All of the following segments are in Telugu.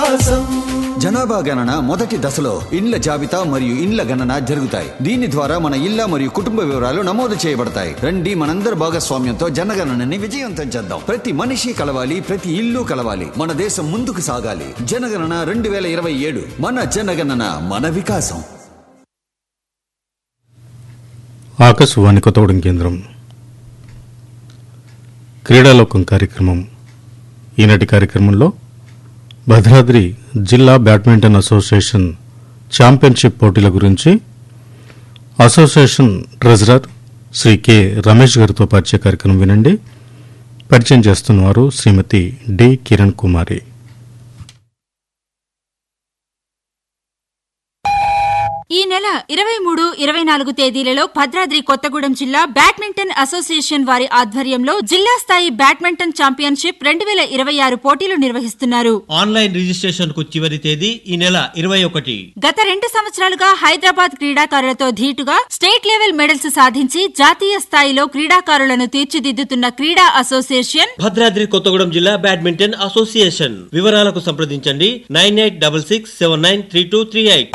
వికాసం జనాభా గణన మొదటి దశలో ఇండ్ల జాబితా మరియు ఇండ్ల గణన జరుగుతాయి దీని ద్వారా మన ఇళ్ల మరియు కుటుంబ వివరాలు నమోదు చేయబడతాయి రండి మనందరి భాగస్వామ్యంతో జనగణనని విజయవంతం చేద్దాం ప్రతి మనిషి కలవాలి ప్రతి ఇల్లు కలవాలి మన దేశం ముందుకు సాగాలి జనగణన రెండు వేల ఇరవై ఏడు మన జనగణన మన వికాసం ఆకాశవాణి కొత్తగూడెం కేంద్రం క్రీడాలోకం కార్యక్రమం ఈనాటి కార్యక్రమంలో భద్రాద్రి జిల్లా బ్యాడ్మింటన్ అసోసియేషన్ ఛాంపియన్షిప్ పోటీల గురించి association treasurer Shri K Ramesh గారితో పరిచయ కార్యక్రమం వినండి పరిచయం చేస్తున్నవారు శ్రీమతి డి కిరణ్ కుమారి ఈ నెల ఇరవై మూడు ఇరవై నాలుగు తేదీలలో భద్రాద్రి కొత్తగూడెం జిల్లా బ్యాడ్మింటన్ అసోసియేషన్ వారి ఆధ్వర్యంలో జిల్లా స్థాయి బ్యాడ్మింటన్ ఛాంపియన్షిప్ రెండు వేల ఇరవై ఆరు పోటీలు నిర్వహిస్తున్నారు ఆన్లైన్ రిజిస్ట్రేషన్ కు చివరి తేదీ ఈ నెల ఇరవై ఒకటి గత రెండు సంవత్సరాలుగా హైదరాబాద్ క్రీడాకారులతో ధీటుగా స్టేట్ లెవెల్ మెడల్స్ సాధించి జాతీయ స్థాయిలో క్రీడాకారులను తీర్చిదిద్దుతున్న క్రీడా అసోసియేషన్ భద్రాద్రి కొత్తగూడెం జిల్లా బ్యాడ్మింటన్ అసోసియేషన్ వివరాలకు సంప్రదించండి nine eight double six seven nine three two three eight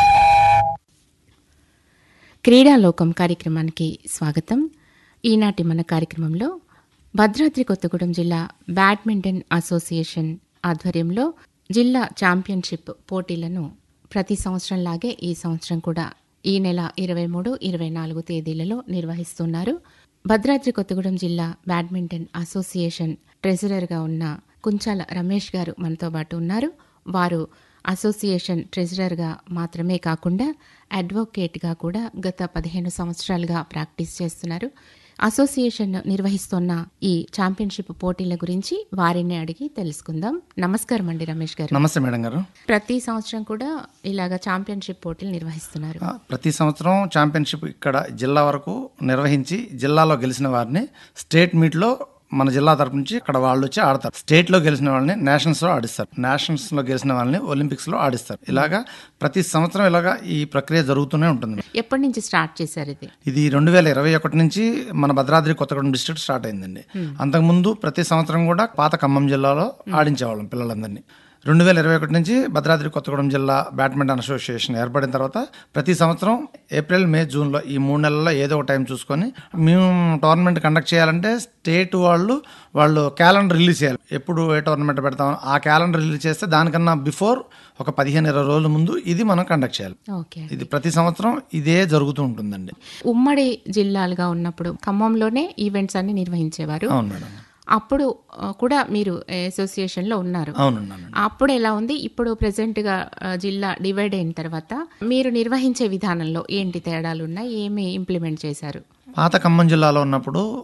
క్రీడాలోకం కార్యక్రమానికి స్వాగతం ఈనాటి మన కార్యక్రమంలో భద్రాద్రి కొత్తగూడెం జిల్లా బ్యాడ్మింటన్ అసోసియేషన్ ఆధ్వర్యంలో జిల్లా ఛాంపియన్షిప్ పోటీలను ప్రతి సంవత్సరంలాగే ఈ సంవత్సరం కూడా ఈ నెల ఇరవై మూడు ఇరవై నాలుగు తేదీలలో నిర్వహిస్తున్నారు భద్రాద్రి కొత్తగూడెం జిల్లా బ్యాడ్మింటన్ అసోసియేషన్ ట్రెజరర్గా ఉన్న కుంచాల రమేష్ గారు మనతో పాటు ఉన్నారు వారు అసోసియేషన్ ట్రెజరర్గా మాత్రమే కాకుండా అడ్వకేట్గా కూడా గత పదిహేను సంవత్సరాలుగా ప్రాక్టీస్ చేస్తున్నారు అసోసియేషన్ నిర్వహిస్తున్న ఈ ఛాంపియన్షిప్ పోటీల గురించి వారిని అడిగి తెలుసుకుందాం నమస్కారం అండి రమేష్ గారు నమస్తే మేడం గారు ప్రతి సంవత్సరం కూడా ఇలాగ ఛాంపియన్షిప్ పోటీలు నిర్వహిస్తున్నారు ఆ, ప్రతి సంవత్సరం ఛాంపియన్షిప్ ఇక్కడ జిల్లా వరకు నిర్వహించి జిల్లాలో గెలిచిన వారిని స్టేట్ మీట్లో మన జిల్లా తరపు నుంచి ఇక్కడ వాళ్ళు వచ్చి ఆడతారు స్టేట్ లో గెలిచిన వాళ్ళని నేషనల్స్ లో ఆడిస్తారు నేషనల్స్ లో గెలిచిన వాళ్ళని ఒలింపిక్స్ లో ఆడిస్తారు ఇలాగా ప్రతి సంవత్సరం ఇలాగా ఈ ప్రక్రియ జరుగుతూనే ఉంటుంది ఎప్పటి నుంచి స్టార్ట్ చేశారు ఇది ఇది రెండు వేల ఇరవై ఒకటి నుంచి మన భద్రాద్రి కొత్తగూడెం డిస్ట్రిక్ట్ స్టార్ట్ అయిందండి అంతకుముందు ప్రతి సంవత్సరం కూడా పాత ఖమ్మం జిల్లాలో ఆడించేవాళ్ళం పిల్లలందరినీ రెండు వేల ఇరవై ఒకటి నుంచి భద్రాద్రి కొత్తగూడెం జిల్లా బ్యాడ్మింటన్ అసోసియేషన్ ఏర్పడిన తర్వాత ప్రతి సంవత్సరం ఏప్రిల్ మే జూన్లో ఈ మూడు నెలల్లో ఏదో ఒక టైం చూసుకొని మేము టోర్నమెంట్ కండక్ట్ చేయాలంటే స్టేట్ వాళ్ళు వాళ్ళు క్యాలెండర్ రిలీజ్ చేయాలి ఎప్పుడు ఏ టోర్నమెంట్ పెడతాం ఆ క్యాలెండర్ రిలీజ్ చేస్తే దానికన్నా బిఫోర్ ఒక పదిహేను ఇరవై రోజుల ముందు ఇది మనం కండక్ట్ చేయాలి ఓకే ఇది ప్రతి సంవత్సరం ఇదే జరుగుతూ ఉంటుందండి ఉమ్మడి జిల్లాలుగా ఉన్నప్పుడు ఖమ్మంలోనే ఈవెంట్స్ అన్ని నిర్వహించేవారు అవును మేడం అప్పుడు ఆ, కూడా మీరు అసోసియేషన్ లో ఉన్నారు అవునండి అప్పుడు ఎలా ఉంది ఇప్పుడు ప్రెసెంట్ గా ఆ, జిల్లా డివైడ్ అయిన తర్వాత మీరు నిర్వహించే విధానంలో ఏంటి తేడాలు ఉన్నాయి ఏమి ఇంప్లిమెంట్ చేశారు పాత ఖమ్మం జిల్లాలో ఉన్నప్పుడు